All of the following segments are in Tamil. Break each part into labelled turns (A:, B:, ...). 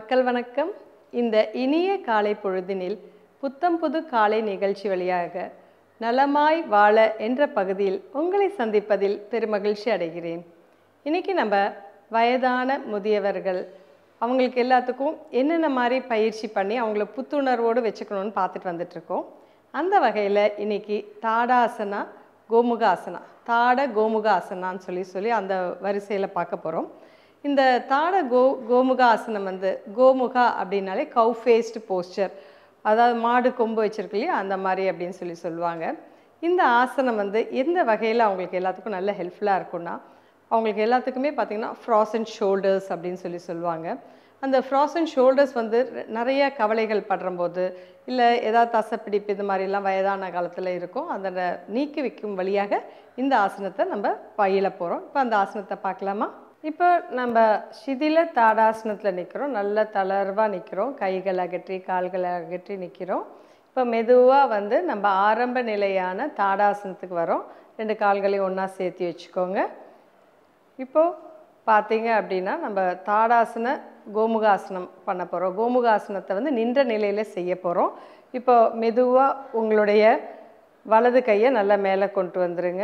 A: மக்கள் வணக்கம் இந்த இனிய காலை பொழுதினில் புத்தம் புது காலை நிகழ்ச்சி வழியாக நலமாய் வாழ என்ற பகுதியில் உங்களை சந்திப்பதில் பெருமகிழ்ச்சி அடைகிறேன் இன்னைக்கு நம்ம வயதான முதியவர்கள் அவங்களுக்கு எல்லாத்துக்கும் என்னென்ன மாதிரி பயிற்சி பண்ணி அவங்கள புத்துணர்வோடு வச்சுக்கணும்னு பார்த்துட்டு வந்துட்டு இருக்கோம் அந்த வகையில் இன்னைக்கு தாடாசனா கோமுகாசனா தாட கோமுகாசனான்னு சொல்லி சொல்லி அந்த வரிசையில் பார்க்க போகிறோம் இந்த தாட கோ கோமுகா ஆசனம் வந்து கோமுகா அப்படின்னாலே கவு ஃபேஸ்டு போஸ்டர் அதாவது மாடு கொம்பு வச்சிருக்கு இல்லையா அந்த மாதிரி அப்படின்னு சொல்லி சொல்லுவாங்க இந்த ஆசனம் வந்து எந்த வகையில் அவங்களுக்கு எல்லாத்துக்கும் நல்ல ஹெல்ப்ஃபுல்லாக இருக்கும்னா அவங்களுக்கு எல்லாத்துக்குமே பார்த்திங்கன்னா ஃப்ராசன் ஷோல்டர்ஸ் அப்படின்னு சொல்லி சொல்லுவாங்க அந்த ஃப்ராசன் ஷோல்டர்ஸ் வந்து நிறைய கவலைகள் படுறம்போது இல்லை ஏதாவது தசைப்பிடிப்பு இது மாதிரிலாம் வயதான காலத்தில் இருக்கும் அதை நீக்கி வைக்கும் வழியாக இந்த ஆசனத்தை நம்ம பயில போகிறோம் இப்போ அந்த ஆசனத்தை பார்க்கலாமா இப்போ நம்ம சிதில தாடாசனத்தில் நிற்கிறோம் நல்ல தளர்வாக நிற்கிறோம் கைகள் அகற்றி கால்களை அகற்றி நிற்கிறோம் இப்போ மெதுவாக வந்து நம்ம ஆரம்ப நிலையான தாடாசனத்துக்கு வரோம் ரெண்டு கால்களையும் ஒன்றா சேர்த்து வச்சுக்கோங்க இப்போது பார்த்தீங்க அப்படின்னா நம்ம தாடாசன கோமுகாசனம் பண்ண போகிறோம் கோமுகாசனத்தை வந்து நின்ற நிலையில் செய்ய போகிறோம் இப்போ மெதுவாக உங்களுடைய வலது கையை நல்லா மேலே கொண்டு வந்துருங்க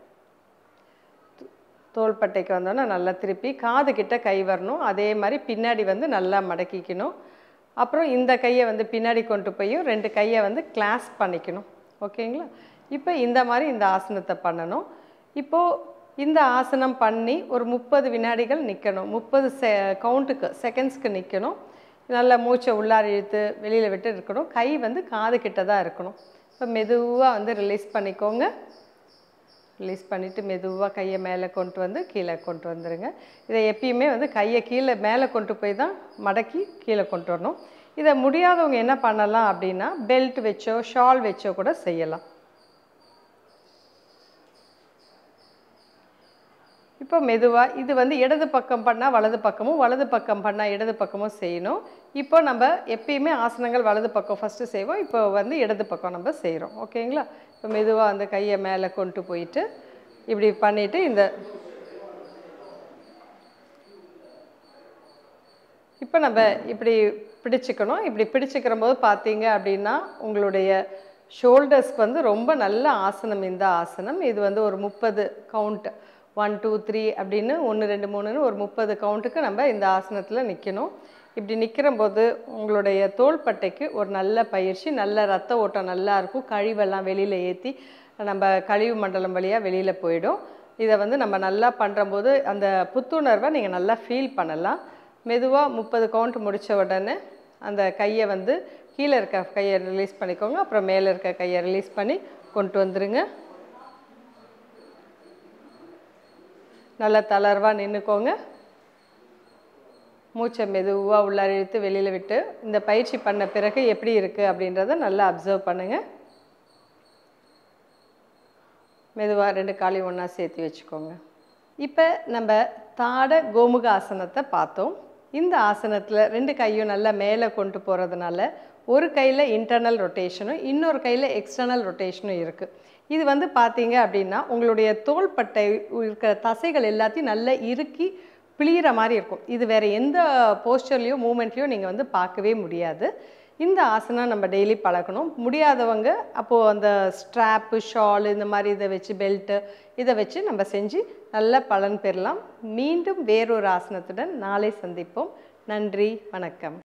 A: தோள்பட்டைக்கு வந்தோன்னா நல்லா திருப்பி காது கிட்ட கை வரணும் அதே மாதிரி பின்னாடி வந்து நல்லா மடக்கிக்கணும் அப்புறம் இந்த கையை வந்து பின்னாடி கொண்டு போய் ரெண்டு கையை வந்து கிளாஸ் பண்ணிக்கணும் ஓகேங்களா இப்போ இந்த மாதிரி இந்த ஆசனத்தை பண்ணணும் இப்போது இந்த ஆசனம் பண்ணி ஒரு முப்பது வினாடிகள் நிற்கணும் முப்பது செ கவுண்ட்டுக்கு செகண்ட்ஸ்க்கு நிற்கணும் நல்லா மூச்சை உள்ளார இழுத்து வெளியில் விட்டு இருக்கணும் கை வந்து காது கிட்ட தான் இருக்கணும் இப்போ மெதுவாக வந்து ரிலீஸ் பண்ணிக்கோங்க ரிலீஸ் பண்ணிவிட்டு மெதுவாக கையை மேலே கொண்டு வந்து கீழே கொண்டு வந்துடுங்க இதை எப்பயுமே வந்து கையை கீழே மேலே கொண்டு போய் தான் மடக்கி கீழே கொண்டு வரணும் இதை முடியாதவங்க என்ன பண்ணலாம் அப்படின்னா பெல்ட் வச்சோ ஷால் வச்சோ கூட செய்யலாம் இப்போ மெதுவாக இது வந்து இடது பக்கம் பண்ணால் வலது பக்கமும் வலது பக்கம் பண்ணால் இடது பக்கமும் செய்யணும் இப்போ நம்ம எப்பயுமே ஆசனங்கள் வலது பக்கம் ஃபஸ்ட்டு செய்வோம் இப்போ வந்து இடது பக்கம் நம்ம செய்கிறோம் ஓகேங்களா இப்போ மெதுவாக அந்த கையை மேலே கொண்டு போயிட்டு இப்படி பண்ணிவிட்டு இந்த இப்போ நம்ம இப்படி பிடிச்சிக்கணும் இப்படி பிடிச்சிக்கிற போது பார்த்தீங்க அப்படின்னா உங்களுடைய ஷோல்டர்ஸ்க்கு வந்து ரொம்ப நல்ல ஆசனம் இந்த ஆசனம் இது வந்து ஒரு முப்பது கவுண்ட் ஒன் டூ த்ரீ அப்படின்னு ஒன்று ரெண்டு மூணுன்னு ஒரு முப்பது கவுண்ட்டுக்கு நம்ம இந்த ஆசனத்தில் நிற்கணும் இப்படி நிற்கிற போது உங்களுடைய தோள்பட்டைக்கு ஒரு நல்ல பயிற்சி நல்ல ரத்த ஓட்டம் நல்லா இருக்கும் கழிவெல்லாம் வெளியில் ஏற்றி நம்ம கழிவு மண்டலம் வழியாக வெளியில் போயிடும் இதை வந்து நம்ம நல்லா பண்ணுறம்போது அந்த புத்துணர்வை நீங்கள் நல்லா ஃபீல் பண்ணலாம் மெதுவாக முப்பது கவுண்ட் முடித்த உடனே அந்த கையை வந்து கீழே இருக்க கையை ரிலீஸ் பண்ணிக்கோங்க அப்புறம் மேலே இருக்க கையை ரிலீஸ் பண்ணி கொண்டு வந்துருங்க நல்லா தளர்வாக நின்றுக்கோங்க மூச்சை மெதுவாக உள்ளார இழுத்து வெளியில் விட்டு இந்த பயிற்சி பண்ண பிறகு எப்படி இருக்குது அப்படின்றத நல்லா அப்சர்வ் பண்ணுங்கள் மெதுவாக ரெண்டு காலையும் ஒன்றா சேர்த்து வச்சுக்கோங்க இப்போ நம்ம தாட கோமுக ஆசனத்தை பார்த்தோம் இந்த ஆசனத்தில் ரெண்டு கையும் நல்லா மேலே கொண்டு போகிறதுனால ஒரு கையில் இன்டர்னல் ரொட்டேஷனும் இன்னொரு கையில் எக்ஸ்டர்னல் ரொட்டேஷனும் இருக்குது இது வந்து பார்த்தீங்க அப்படின்னா உங்களுடைய தோள்பட்டை இருக்கிற தசைகள் எல்லாத்தையும் நல்லா இறுக்கி பிழிகிற மாதிரி இருக்கும் இது வேறு எந்த போஸ்டர்லேயோ மூமெண்ட்லேயோ நீங்கள் வந்து பார்க்கவே முடியாது இந்த ஆசனம் நம்ம டெய்லி பழக்கணும் முடியாதவங்க அப்போது அந்த ஸ்ட்ராப்பு ஷால் இந்த மாதிரி இதை வச்சு பெல்ட்டு இதை வச்சு நம்ம செஞ்சு நல்ல பலன் பெறலாம் மீண்டும் வேறொரு ஆசனத்துடன் நாளை சந்திப்போம் நன்றி வணக்கம்